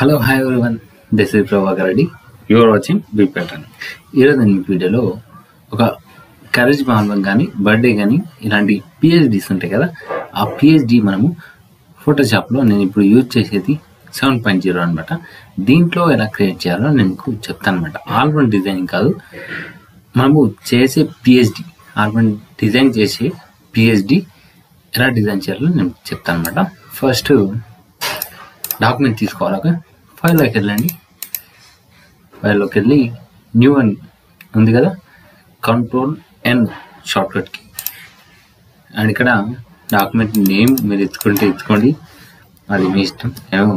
hello hi everyone this is Prabhakar Reddy your watching B pattern ఈరోజు నేను మీ వీడియోలో ఒక కరేజ్ ఆల్బమ్ కానీ బర్త్డే కానీ ఇలాంటి పిహెచ్డీస్ ఉంటాయి కదా ఆ పిహెచ్డి మనము ఫోటోషాప్లో నేను ఇప్పుడు యూజ్ చేసేది సెవెన్ పాయింట్ జీరో అనమాట దీంట్లో ఎలా క్రియేట్ చేయాలో నేను మీకు చెప్తాను అనమాట ఆల్బమ్ డిజైనింగ్ కాదు మనము చేసే పిహెచ్డి ఆల్బమ్ డిజైన్ చేసే పిహెచ్డి ఎలా డిజైన్ చేయాలో నేను చెప్తాను అనమాట ఫస్ట్ డాక్యుమెంట్ తీసుకోవాలి ఓకే ఫైల్లోకి వెళ్ళండి ఫైల్లోకి వెళ్ళి న్యూ అండ్ ఉంది కదా కంట్రోల్ ఎన్ షార్ట్కట్కి అండ్ ఇక్కడ డాక్యుమెంట్ నేమ్ మీరు ఎత్తుకుంటే ఎత్తుకోండి అది మీ ఇష్టం నేను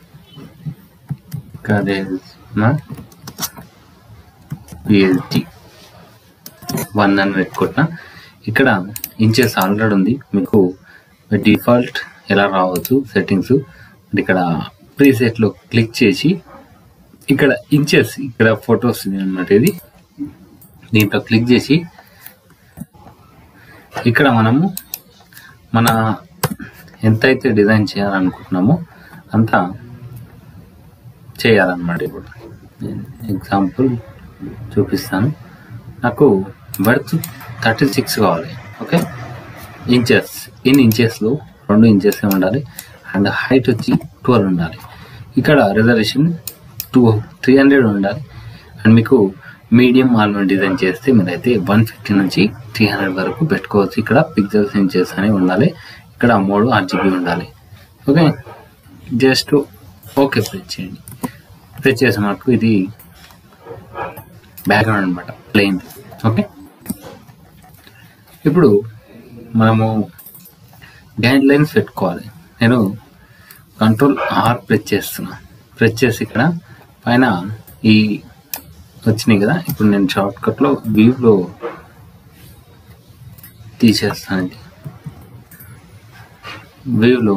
కరేజ్మా పిహెచ్డి వన్ అని పెట్టుకుంటున్నా ఇక్కడ ఇంచెస్ ఆల్రెడీ ఉంది మీకు డిఫాల్ట్ ఎలా రావచ్చు సెట్టింగ్స్ ఇక్కడ ప్రీసెట్లో క్లిక్ చేసి ఇక్కడ ఇంచెస్ ఇక్కడ ఫొటోస్ అనమాట ఇది దీంట్లో క్లిక్ చేసి ఇక్కడ మనము మన ఎంతైతే డిజైన్ చేయాలనుకుంటున్నామో అంత చేయాలన్నమాట ఇప్పుడు ఎగ్జాంపుల్ చూపిస్తాను నాకు బర్త్ థర్టీ సిక్స్ కావాలి ఓకే ఇంచెస్ ఇన్ ఇంచెస్లో రెండు ఇంచెస్ ఉండాలి అండ్ హైట్ వచ్చి ట్వెల్వ్ ఉండాలి ఇక్కడ రిజర్వేషన్ టూ త్రీ హండ్రెడ్ ఉండాలి అండ్ మీకు మీడియం ఆల్బమ్ డిజైన్ చేస్తే మీరైతే వన్ ఫిఫ్టీ నుంచి త్రీ హండ్రెడ్ వరకు పెట్టుకోవచ్చు ఇక్కడ పిక్చర్స్ ఇంచెస్ అనేవి ఉండాలి ఇక్కడ మూడు ఆర్జీబీ ఉండాలి ఓకే జస్ట్ ఓకే ప్రెస్ చేయండి ప్రెస్ చేసే మనకు ఇది బ్యాక్గ్రౌండ్ అనమాట ప్లెయిన్ ఓకే ఇప్పుడు మనము గైడ్ లైన్స్ పెట్టుకోవాలి నేను కంట్రోల్ ఆర్ ప్రెస్ చేస్తున్నా ప్రెస్ చేసి ఇక్కడ పైన ఈ వచ్చినాయి కదా ఇప్పుడు నేను షార్ట్ కట్లో వ్యూలో తీసేస్తాను ఇది వ్యూలో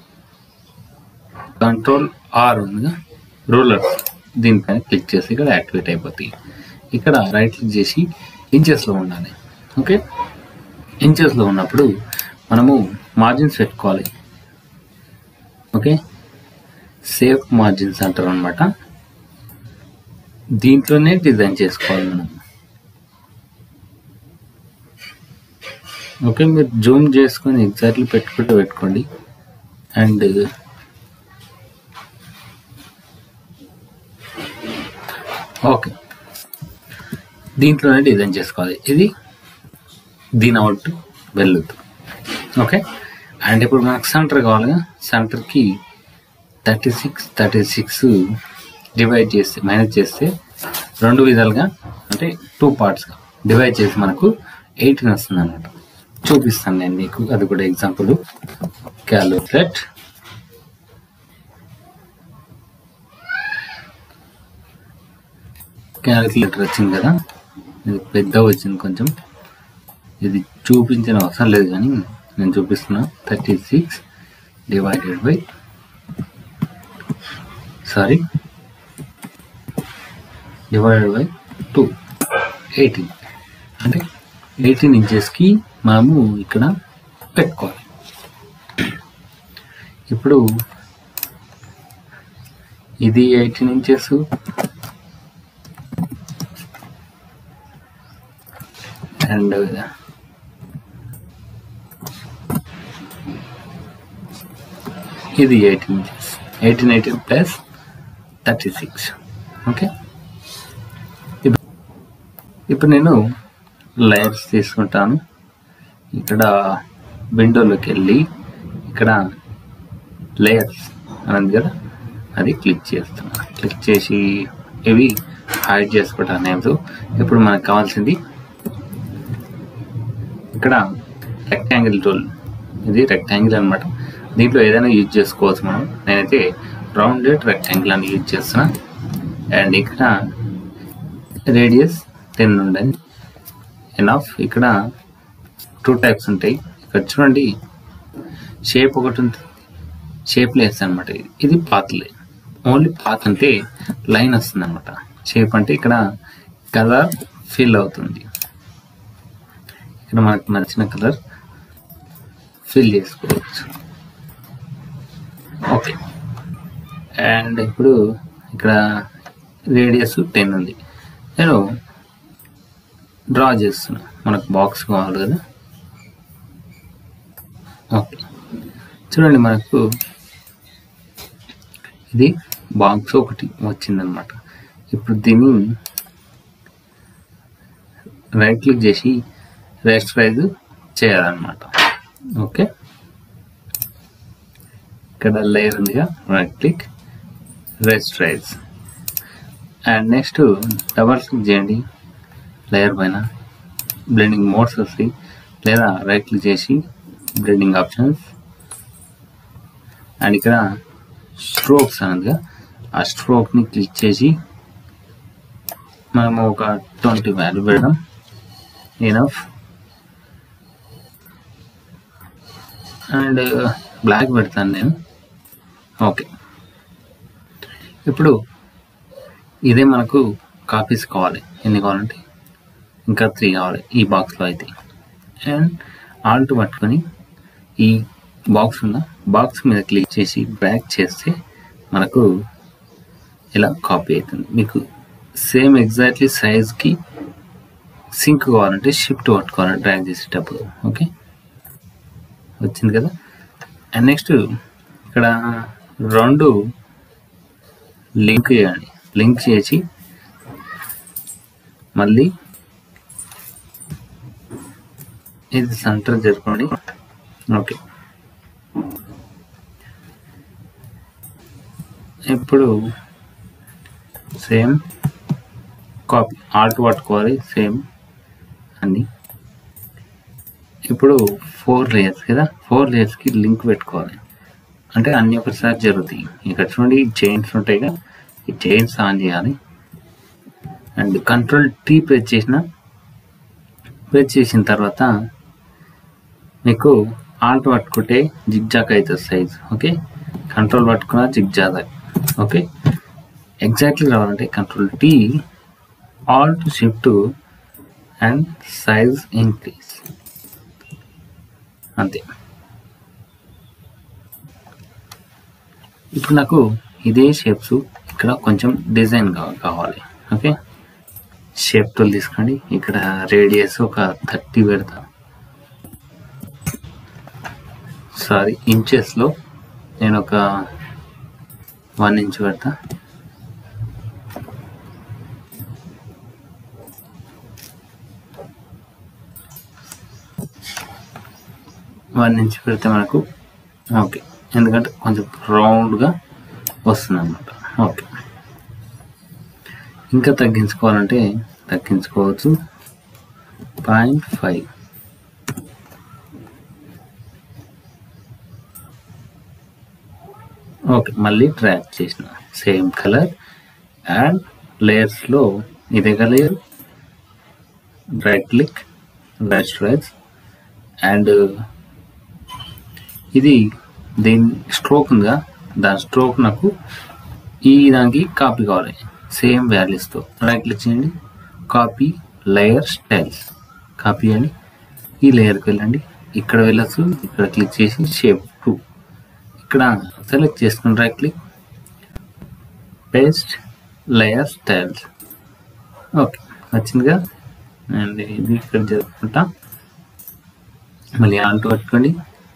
కంట్రోల్ ఆర్ ఉందిగా రూలర్ దీనిపైన క్లిక్ చేసి ఇక్కడ యాక్టివేట్ అయిపోతాయి ఇక్కడ రైట్ క్లిక్ చేసి ఇంచెస్లో ఉండాలి ఓకే ఇంచెస్లో ఉన్నప్పుడు మనము మార్జిన్స్ పెట్టుకోవాలి ఓకే సేఫ్ మార్జిన్స్ అంటారు అనమాట దీంట్లోనే డిజైన్ చేసుకోవాలి మనం ఓకే మీరు జూమ్ చేసుకొని ఎగ్జాక్ట్లీ పెట్టుకుంటే పెట్టుకోండి అండ్ ఓకే దీంట్లోనే డిజైన్ చేసుకోవాలి ఇది దీని అవుట్ వెళ్ళొద్దు ఓకే అండ్ ఇప్పుడు మనకు సెంటర్ కావాలిగా సెంటర్కి thirty six thirty six divide చేస్తే మేనేజ్ చేస్తే రెండు విధాలుగా అంటే టూ పార్ట్స్గా డివైడ్ చేసి మనకు ఎయిటీన్ వస్తుంది అనమాట చూపిస్తాను నేను మీకు అది కూడా ఎగ్జాంపుల్ క్యాలిక్యులేట్ క్యాలిక్యులేటర్ వచ్చింది కదా ఇది పెద్ద వచ్చింది కొంచెం ఇది చూపించిన అవసరం లేదు కానీ నేను చూపిస్తున్నా thirty six divided by sorry divided by two eighteen అంటే ఎయిటీన్ ఇంచెస్కి మనము ఇక్కడ పెట్టుకోవాలి ఇప్పుడు ఇది ఎయిటీన్ ఇంచెస్ అండ్ ఇది eighteen inches eighteen eighteen plus thirty six okay ఇప్పుడు నేను లేయర్స్ తీసుకుంటాను ఇక్కడ విండోలోకి వెళ్ళి ఇక్కడ లేయర్స్ అన్నది కదా అది క్లిక్ చేస్తున్నా క్లిక్ చేసి ఇవి హైడ్ చేసుకుంటాను నేమ్స్ ఇప్పుడు మనకు కావాల్సింది ఇక్కడ రెక్టాంగిల్ టూల్ ఇది రెక్టాంగిల్ అనమాట దీంట్లో ఏదైనా యూజ్ చేసుకోవచ్చు మనం నేనైతే రౌండెడ్ రెక్టాంగిల్ అని యూజ్ చేస్తున్నా అండ్ ఇక్కడ రేడియస్ టెన్ ఉండండి ఎనఫ్ ఇక్కడ టూ టైప్స్ ఉంటాయి ఇక్కడ చూడండి షేప్ ఒకటి ఉంటుంది షేప్ లేస్ అనమాట ఇది పాత్ లైన్ ఓన్లీ పాత్ అంటే లైన్ వస్తుంది అనమాట షేప్ అంటే ఇక్కడ కలర్ ఫిల్ అవుతుంది ఇక్కడ మనకు నచ్చిన కలర్ ఫిల్ చేసుకోవచ్చు ఓకే అండ్ ఇప్పుడు ఇక్కడ రేడియస్ టెన్ ఉంది నేను డ్రా చేస్తున్నా మనకు బాక్స్ కావాలి కదా ఓకే చూడండి మనకు ఇది బాక్స్ ఒకటి వచ్చిందనమాట ఇప్పుడు దీన్ని రైట్ క్లిక్ చేసి రెస్ట్ రైజ్ చేయాలన్నమాట ఓకే ఇక్కడ లేయర్ ఉందిగా right click rasterize and next double click చేయండి లేయర్ పైన బ్లెండింగ్ మోడ్స్ వస్తాయి లేదా రైట్ క్లిక్ చేసి బ్లెండింగ్ ఆప్షన్స్ అండ్ ఇక్కడ స్ట్రోక్స్ అన్నదిగా ఆ స్ట్రోక్ని క్లిక్ చేసి మనము ఒక ట్వంటీ వాల్యూ పెడదాం ఎనఫ్ అండ్ బ్లాక్ పెడతాను నేను ఓకే ఇప్పుడు ఇదే మనకు కాపీస్ కావాలి ఎన్ని కావాలంటే ఇంకా త్రీ కావాలి ఈ బాక్స్లో అయితే అండ్ ఆల్ట్ పట్టుకొని ఈ బాక్స్ ఉన్న బాక్స్ మీద క్లిక్ చేసి బ్యాక్ చేస్తే మనకు ఇలా కాపీ అవుతుంది మీకు సేమ్ ఎగ్జాక్ట్లీ సైజ్కి సింక్ కావాలంటే షిఫ్ట్ పట్టుకోవాలి డ్రాగ్ చేసేటప్పుడు ఓకే వచ్చింది కదా అండ్ నెక్స్ట్ ఇక్కడ రెండు లింక్ చేయండి లింక్ చేసి మళ్ళీ ఇది సెంటర్ జరుపుకోండి ఓకే ఇప్పుడు సేమ్ కాపీ ఆల్ట్ పట్టుకోవాలి సేమ్ అన్ని ఇప్పుడు ఫోర్ లేయర్స్ కదా ఫోర్ లేయర్స్కి లింక్ పెట్టుకోవాలి అంటే అన్ని ఒకసారి జరుగుతాయి ఇక్కడ చూడండి చైన్స్ ఉంటాయి కదా ఈ చైన్స్ ఆన్ చేయాలి అండ్ కంట్రోల్ టీ ప్రెస్ చేసిన ప్రెస్ చేసిన తర్వాత మీకు ఆల్ట్ పట్టుకుంటే జిగ్జాక్ అవుతుంది సైజ్ ఓకే కంట్రోల్ పట్టుకున్న జిగ్జాగ్ ఓకే ఎగ్జాక్ట్లీ రావాలంటే control T alt shift and size increase అంతే ఇప్పుడు నాకు ఇదే షేప్స్ ఇక్కడ కొంచెం డిజైన్ కావాలి ఓకే షేప్ టూల్ తీసుకోండి ఇక్కడ రేడియస్ ఒక థర్టీ పెడతా సారీ ఇంచెస్లో నేను ఒక వన్ ఇంచ్ పెడతా వన్ ఇంచ్ పెడితే మనకు ఓకే ఎందుకంటే కొంచెం రౌండ్గా వస్తుంది అనమాట ఓకే ఇంకా తగ్గించుకోవాలంటే తగ్గించుకోవచ్చు పాయింట్ ఫైవ్ ఓకే మళ్ళీ ట్రాక్ చేసిన సేమ్ కలర్ అండ్ లేయర్స్లో ఇదే colour right click right right and ఇది దీని స్ట్రోక్ ఉందిగా దాని స్ట్రోక్ నాకు ఈ దానికి కాపీ కావాలి సేమ్ వాల్యూస్తో రైట్ క్లిక్ చేయండి కాపీ లేయర్ స్టైల్స్ కాపీ అని ఈ లేయర్కి వెళ్ళండి ఇక్కడ వెళ్ళచ్చు ఇక్కడ క్లిక్ చేసి షేప్ టూ ఇక్కడ సెలెక్ట్ చేసుకుని right click paste layer styles okay వచ్చిందిగా అండ్ ఇది ఇక్కడ జరుపుకుంటా మళ్ళీ ఆల్ట్ పట్టుకోండి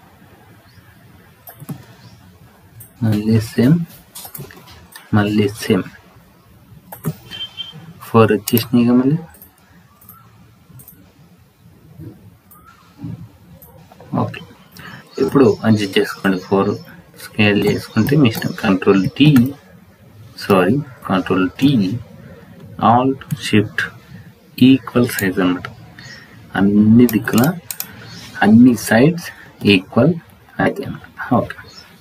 మళ్ళీ సేమ్ మళ్ళీ సేమ్ ఫోర్ వచ్చేసినాయి ఇక మళ్ళీ ఓకే ఇప్పుడు అడ్జస్ట్ చేసుకోండి ఫోర్ స్కేల్ చేసుకుంటే మీ ఇష్టం control T sorry control T alt shift equal size అన్నమాట అన్ని దిక్కుల అన్ని సైడ్స్ ఈక్వల్ అయితే అన్నమాట ఓకే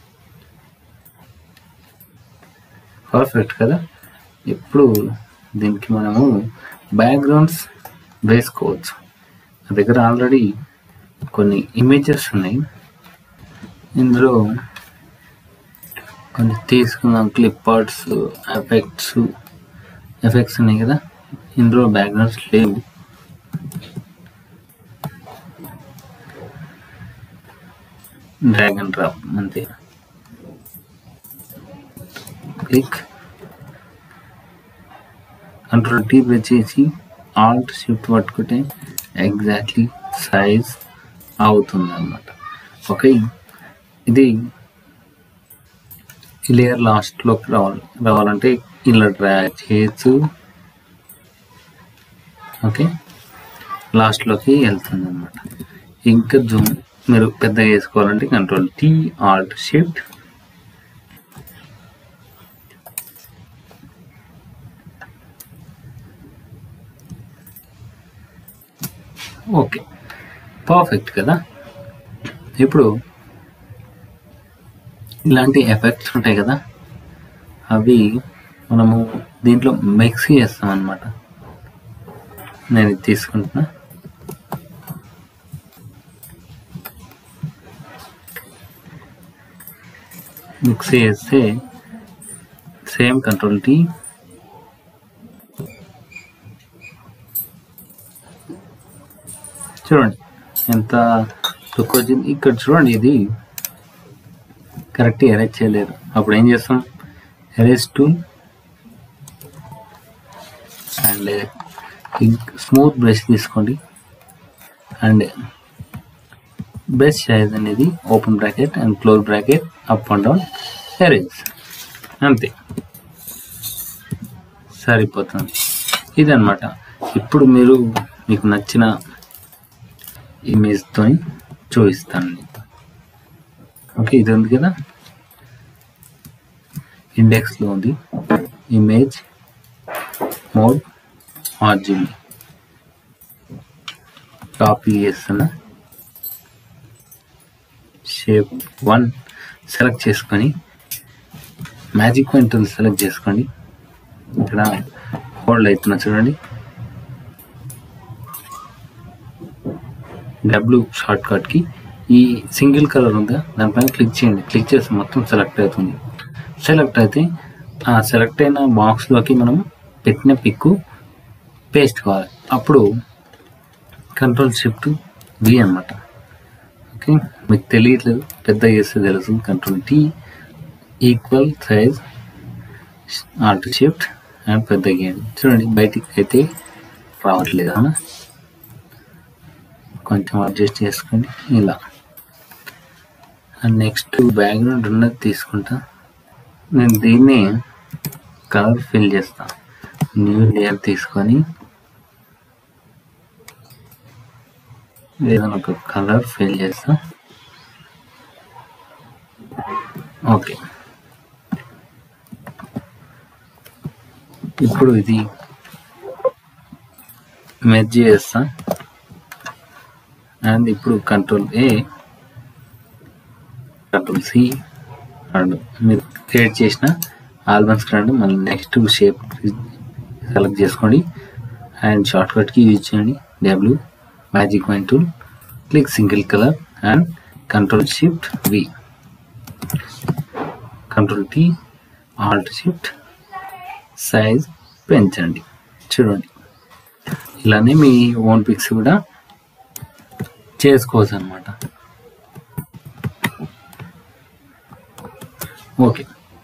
పర్ఫెక్ట్ కదా ఇప్పుడు దీనికి మనము బ్యాక్గ్రౌండ్స్ వేసుకోవచ్చు నా దగ్గర ఆల్రెడీ కొన్ని ఇమేజెస్ ఉన్నాయి ఇందులో కొన్ని తీసుకుందాం క్లిప్ ఆర్ట్స్ ఎఫెక్ట్స్ ఎఫెక్ట్స్ ఉన్నాయి కదా ఇందులో బ్యాక్గ్రౌండ్స్ లేవు డ్రాగ్ అండ్ డ్రాప్ అంతే క్లిక్ కంట్రోల్ టీ ప్రెస్ చేసి ఆల్ట్ షిఫ్ట్ పట్టుకుంటే ఎగ్జాక్ట్లీ సైజ్ అవుతుంది అనమాట ఓకే ఇది ఈ లేయర్ లాస్ట్లోకి రావాలి రావాలంటే ఇలా డ్రాగ్ చేయొచ్చు ఓకే లాస్ట్లోకి వెళ్తుంది అనమాట ఇంకా జూమ్ మీరు పెద్దగా చేసుకోవాలంటే control T alt shift okay perfect కదా ఇప్పుడు ఇలాంటి ఎఫెక్ట్స్ ఉంటాయి కదా అవి మనము దీంట్లో మిక్స్ చేస్తాం అనమాట నేను ఇది తీసుకుంటున్నా మిక్స్ చేస్తే సేమ్ కంట్రోల్ టీ చూడండి ఎంత లుక్ వచ్చింది ఇక్కడ చూడండి ఇది కరెక్ట్ ఎరేజ్ చేయలేరు అప్పుడు ఏం చేస్తాం erase tool and smooth brush తీసుకోండి అండ్ బ్రష్ సైజ్ అనేది open bracket and close bracket up and down erase అంతే సరిపోతుంది ఇదన్నమాట ఇప్పుడు మీరు మీకు నచ్చిన ఇమేజ్తో చూపిస్తాను మీకు ఓకే ఇది ఉంది కదా ఇండెక్స్లో ఉంది ఇమేజ్ మోడ్ ఆర్జిబి కాపీ చేస్తున్నా షేప్ వన్ సెలెక్ట్ చేసుకొని మ్యాజిక్ పాయింట్ సెలెక్ట్ చేసుకోండి ఇక్కడ హోల్డ్ అవుతున్నా చూడండి డబ్ల్యూ షార్ట్ కట్కి ఈ సింగిల్ కలర్ ఉందా దానిపైన క్లిక్ చేయండి క్లిక్ చేసి మొత్తం సెలెక్ట్ అవుతుంది సెలెక్ట్ అయితే ఆ సెలెక్ట్ అయిన బాక్స్లోకి మనం పెట్టిన పిక్ పేస్ట్ కావాలి అప్పుడు కంట్రోల్ షిఫ్ట్ వి అనమాట ఓకే మీకు తెలియట్లేదు పెద్ద చేస్తే తెలుసు control T equal size alt shift and పెద్ద గీయండి చూడండి బయటికి అయితే రావట్లేదు అన్న కొంచెం అడ్జస్ట్ చేసుకోండి ఇలా అండ్ నెక్స్ట్ బ్యాక్గ్రౌండ్ ఉన్నది తీసుకుంటా నేను దీన్ని కలర్ ఫిల్ చేస్తా న్యూ లేయర్ తీసుకొని ఏదైనా ఒక కలర్ ఫిల్ చేస్తా ఓకే ఇప్పుడు ఇది మెర్జ్ చేస్తా అండ్ ఇప్పుడు control A control C and మీరు క్రియేట్ చేసిన ఆల్బమ్స్ రండి మళ్ళీ నెక్స్ట్ షేప్ సెలెక్ట్ చేసుకోండి అండ్ షార్ట్ కట్కి యూజ్ చేయండి W magic wand tool click single colour and control shift V control T alt shift size పెంచండి చూడండి ఇలానే మీ ఓన్ పిక్స్ కూడా చేసుకోవచ్చు అనమాట ఓకే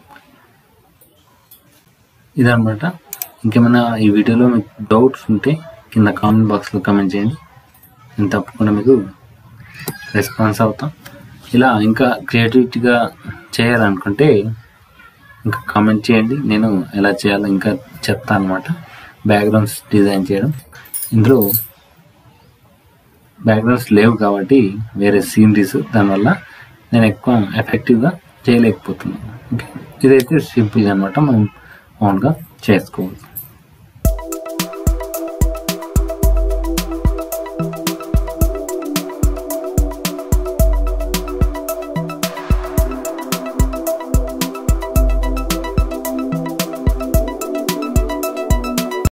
ఇదనమాట ఇంకేమైనా ఈ వీడియోలో మీకు డౌట్స్ ఉంటే కింద కామెంట్ బాక్స్లో కామెంట్ చేయండి నేను తప్పకుండా మీకు రెస్పాన్స్ అవుతాం ఇలా ఇంకా క్రియేటివిటీగా చేయాలనుకుంటే ఇంకా కామెంట్ చేయండి నేను ఎలా చేయాలో ఇంకా చెప్తాను అనమాట బ్యాక్గ్రౌండ్స్ డిజైన్ చేయడం ఇందులో బ్యాక్గ్రౌండ్స్ లేవు కాబట్టి వేరే సీనరీస్ దానివల్ల నేను ఎక్కువ ఎఫెక్టివ్గా చేయలేకపోతున్నాను ఓకే ఇదైతే సింపుల్ అనమాట మనం ఓన్గా చేసుకోవచ్చు